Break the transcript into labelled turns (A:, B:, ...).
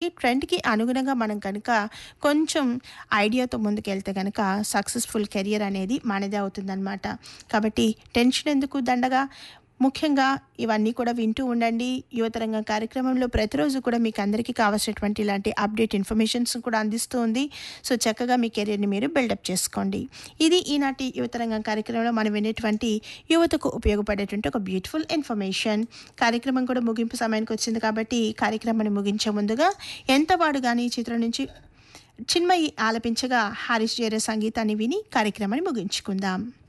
A: మనకి ట్రెండ్కి అనుగుణంగా మనం కనుక కొంచెం ఐడియాతో ముందుకెళ్తే కనుక సక్సెస్ఫుల్ కెరియర్ అనేది మనదే అవుతుందన్నమాట కాబట్టి టెన్షన్ ఎందుకు దండగా ముఖ్యంగా ఇవన్నీ కూడా వింటూ ఉండండి యువతరంగం కార్యక్రమంలో ప్రతిరోజు కూడా మీకు అందరికీ కావాల్సినటువంటి ఇలాంటి అప్డేట్ ఇన్ఫర్మేషన్స్ కూడా అందిస్తూ ఉంది సో చక్కగా మీ కెరీర్ని మీరు బిల్డప్ చేసుకోండి ఇది ఈనాటి యువతరంగం కార్యక్రమంలో మనం వినేటువంటి యువతకు ఉపయోగపడేటువంటి ఒక బ్యూటిఫుల్ ఇన్ఫర్మేషన్ కార్యక్రమం కూడా ముగింపు సమయానికి వచ్చింది కాబట్టి ఈ కార్యక్రమాన్ని ముగించే ముందుగా ఎంత వాడు కానీ ఈ చిత్రం నుంచి చిన్మయి ఆలపించగా హారిస్ జేరే సంగీతాన్ని విని కార్యక్రమాన్ని ముగించుకుందాం